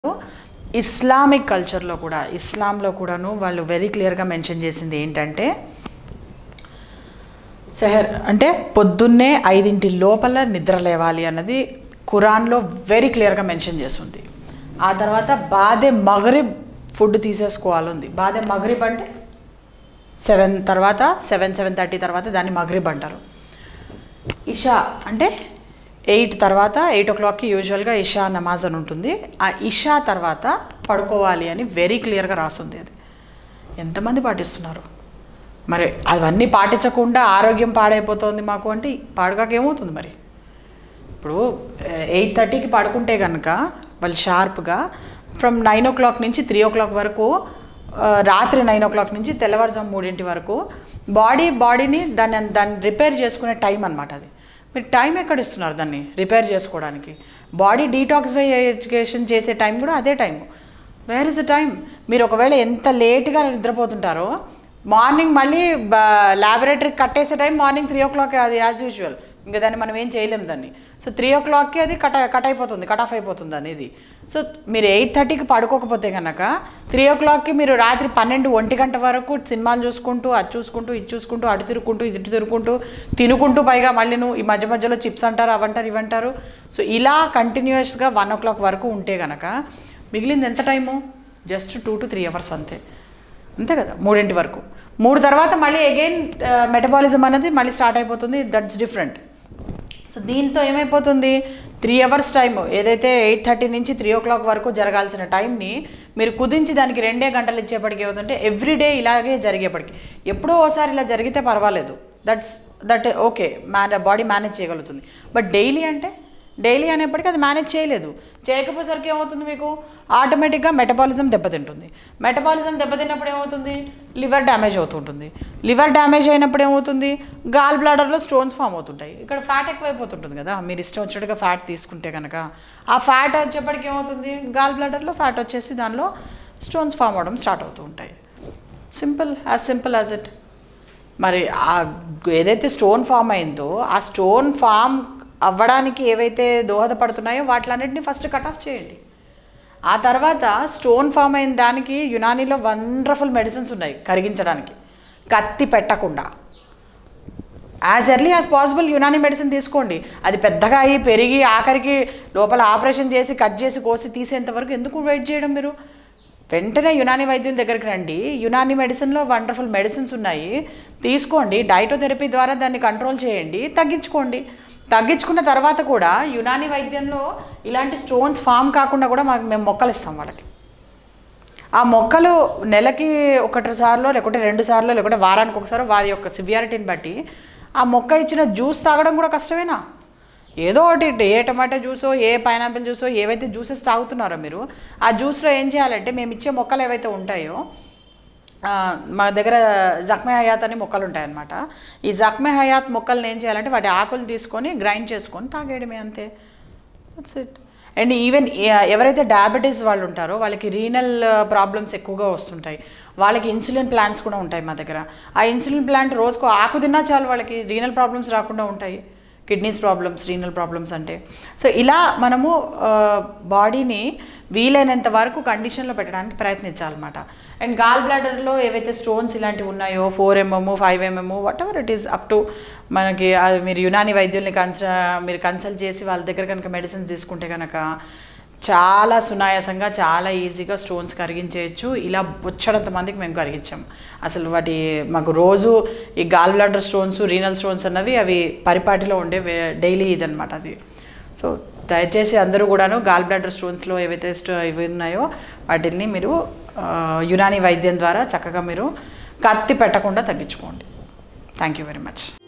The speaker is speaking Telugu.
ఇస్లామిక్ కల్చర్లో కూడా ఇస్లాంలో కూడాను వాళ్ళు వెరీ క్లియర్గా మెన్షన్ చేసింది ఏంటంటే సెహర్ అంటే పొద్దున్నే ఐదింటి లోపల నిద్ర లేవాలి అన్నది ఖురాన్లో వెరీ క్లియర్గా మెన్షన్ చేస్తుంది ఆ తర్వాత బాదే మగరిబ్ ఫుడ్ తీసేసుకోవాలి ఉంది బాదే మగరిబ్ అంటే సెవెన్ తర్వాత సెవెన్ సెవెన్ థర్టీ తర్వాత దాన్ని మగరిబ్ అంటారు ఇషా అంటే ఎయిట్ తర్వాత ఎయిట్ ఓ క్లాక్కి యూజువల్గా ఇషా నమాజ్ అని ఉంటుంది ఆ ఇషా తర్వాత పడుకోవాలి అని వెరీ క్లియర్గా రాసుంది అది ఎంతమంది పాటిస్తున్నారు మరి అవన్నీ పాటించకుండా ఆరోగ్యం పాడైపోతుంది మాకు అంటే పాడుగాక ఏమవుతుంది మరి ఇప్పుడు ఎయిట్ థర్టీకి పడుకుంటే కనుక వాళ్ళు షార్ప్గా ఫ్రమ్ నైన్ ఓ క్లాక్ నుంచి త్రీ ఓ క్లాక్ వరకు ఆ, రాత్రి నైన్ ఓ క్లాక్ నుంచి తెల్లవారుజాము మూడింటి వరకు బాడీ బాడీని దాన్ని దాన్ని రిపేర్ చేసుకునే టైం అనమాట అది మీరు టైం ఎక్కడ ఇస్తున్నారు దాన్ని రిపేర్ చేసుకోవడానికి బాడీ డీటాక్సిఫై ఎడ్యుకేషన్ చేసే టైం కూడా అదే time where is the time మీరు ఒకవేళ ఎంత లేట్గా నిద్రపోతుంటారో మార్నింగ్ మళ్ళీ ల్యాబొరేటరీకి కట్టేసే time morning three o'clock అది యాజ్ యూజువల్ ఇంకా దాన్ని మనం ఏం చేయలేం దాన్ని సో త్రీ ఓ క్లాక్కి అది కట్ కట్ అయిపోతుంది కట్ ఆఫ్ అయిపోతుంది అనేది సో మీరు ఎయిట్ థర్టీకి పడుకోకపోతే కనుక త్రీ ఓ క్లాక్కి మీరు రాత్రి పన్నెండు ఒంటి గంట వరకు సినిమాలు చూసుకుంటూ అది చూసుకుంటూ ఇది చూసుకుంటూ అటు తిరుగుకుంటూ ఇటు తిరుగుకుంటూ తినుకుంటూ పైగా మళ్ళీ నువ్వు ఈ మధ్య మధ్యలో చిప్స్ అంటారు అవంటారు ఇవంటారు సో ఇలా కంటిన్యూస్గా వన్ ఓ క్లాక్ వరకు ఉంటే కనుక మిగిలింది ఎంత time just two to three hours అంతే అంతే కదా మూడింటి వరకు మూడు తర్వాత మళ్ళీ అగైన్ మెటబాలిజం అనేది మళ్ళీ స్టార్ట్ అయిపోతుంది దట్స్ డిఫరెంట్ సో దీంతో ఏమైపోతుంది త్రీ అవర్స్ టైం ఏదైతే ఎయిట్ థర్టీ నుంచి త్రీ ఓ క్లాక్ వరకు జరగాల్సిన టైంని మీరు కుదించి దానికి రెండే గంటలు ఇచ్చేపటికి ఏమవుతుంటే ఎవ్రీడే ఇలాగే జరిగేపటికి ఎప్పుడో ఓసారి ఇలా జరిగితే పర్వాలేదు దట్స్ దట్ ఓకే మేన బాడీ మేనేజ్ చేయగలుగుతుంది బట్ డైలీ అంటే డైలీ అనేప్పటికీ అది మేనేజ్ చేయలేదు చేయకపోయేసరికి ఏమవుతుంది మీకు ఆటోమేటిక్గా మెటబాలిజం దెబ్బతింటుంది మెటబాలిజం దెబ్బతిన్నప్పుడు ఏమవుతుంది లివర్ డ్యామేజ్ అవుతుంటుంది లివర్ డ్యామేజ్ అయినప్పుడు ఏమవుతుంది గాల్ బ్లాడర్లో స్టోన్స్ ఫామ్ అవుతుంటాయి ఇక్కడ ఫ్యాట్ ఎక్కువైపోతుంటుంది కదా మీరు ఇష్టం వచ్చినట్టుగా ఫ్యాట్ తీసుకుంటే కనుక ఆ ఫ్యాట్ వచ్చేప్పటికి ఏమవుతుంది గాల్ బ్లాడర్లో ఫ్యాట్ వచ్చేసి దానిలో స్టోన్స్ ఫామ్ అవడం స్టార్ట్ అవుతూ ఉంటాయి simple as simple as it మరి ఆ ఏదైతే స్టోన్ ఫామ్ అయిందో ఆ స్టోన్ ఫామ్ అవ్వడానికి ఏవైతే దోహదపడుతున్నాయో వాటిలన్నింటినీ ఫస్ట్ కట్ ఆఫ్ చేయండి ఆ తర్వాత స్టోన్ ఫామ్ అయిన దానికి యునానీలో వండర్ఫుల్ మెడిసిన్స్ ఉన్నాయి కరిగించడానికి కత్తి పెట్టకుండా as early as possible Unani medicine తీసుకోండి అది పెద్దగా అయ్యి పెరిగి ఆఖరికి లోపల ఆపరేషన్ చేసి కట్ చేసి కోసి తీసేంత వరకు ఎందుకు వెయిట్ చేయడం మీరు వెంటనే యునానీ వైద్యుల దగ్గరికి రండి యునానీ మెడిసిన్లో వండర్ఫుల్ మెడిసిన్స్ ఉన్నాయి తీసుకోండి డైటోథెరపీ ద్వారా దాన్ని కంట్రోల్ చేయండి తగ్గించుకోండి తగ్గించుకున్న తర్వాత కూడా యునానీ వైద్యంలో ఇలాంటి స్టోన్స్ ఫామ్ కాకుండా కూడా మాకు మేము మొక్కలు ఇస్తాం వాళ్ళకి ఆ మొక్కలు నెలకి ఒకటి సార్లు లేకుంటే రెండు సార్లు లేకుంటే వారానికి ఒకసారి వారి యొక్క సివియారిటీని బట్టి ఆ మొక్క ఇచ్చిన జ్యూస్ తాగడం కూడా కష్టమేనా ఏదో ఒకటి ఏ టమాటో జ్యూసో ఏ పైనాపిల్ జ్యూసో ఏవైతే జ్యూసెస్ తాగుతున్నారో మీరు ఆ జ్యూస్లో ఏం చేయాలంటే మేము ఇచ్చే మొక్కలు ఏవైతే ఉంటాయో ఆ, మా దగ్గర జఖ్మే హయాత్ అని మొక్కలు ఉంటాయన్నమాట ఈ జఖ్మే హయాత్ మొక్కల్ని ఏం చేయాలంటే వాటి ఆకులు తీసుకొని గ్రైండ్ చేసుకొని తాగేయడమే అంతే దట్స్ ఇట్ అండ్ ఈవెన్ ఎవరైతే డయాబెటీస్ వాళ్ళు ఉంటారో వాళ్ళకి రీనల్ ప్రాబ్లమ్స్ ఎక్కువగా వస్తుంటాయి వాళ్ళకి ఇన్సులిన్ ప్లాంట్స్ కూడా ఉంటాయి మా దగ్గర ఆ ఇన్సులిన్ ప్లాంట్ రోజుకు ఆకు తిన్నా చాలు వాళ్ళకి రీనల్ ప్రాబ్లమ్స్ రాకుండా ఉంటాయి కిడ్నీస్ ప్రాబ్లమ్స్ రీనల్ ప్రాబ్లమ్స్ అంటే సో ఇలా మనము బాడీని వీలైనంత వరకు కండిషన్లో పెట్టడానికి ప్రయత్నించాలన్నమాట అండ్ గాల్ బ్లాడర్లో ఏవైతే స్టోన్స్ ఇలాంటివి ఉన్నాయో four mm five mm whatever it is up to మనకి అది మీరు యునాని వైద్యుల్ని కన్స మీరు కన్సల్ట్ చేసి వాళ్ళ దగ్గర కనుక మెడిసిన్స్ తీసుకుంటే కనుక చాలా సునాయాసంగా చాలా ఈజీగా స్టోన్స్ కరిగించేయచ్చు ఇలా బొచ్చడంత మందికి మేము కరిగించాం అసలు వాటి మాకు రోజు ఈ gall bladder stones renal stones అన్నవి అవి పరిపాటిలో ఉండే డైలీ ఇదనమాట అది సో దయచేసి అందరూ కూడాను గాల్ బ్లాడర్ స్టోన్స్లో ఏవైతే స్టో ఇవి ఉన్నాయో వాటిని మీరు ఆ, యునానీ వైద్యం ద్వారా చక్కగా మీరు కత్తి పెట్టకుండా తగ్గించుకోండి థ్యాంక్ యూ వెరీ మచ్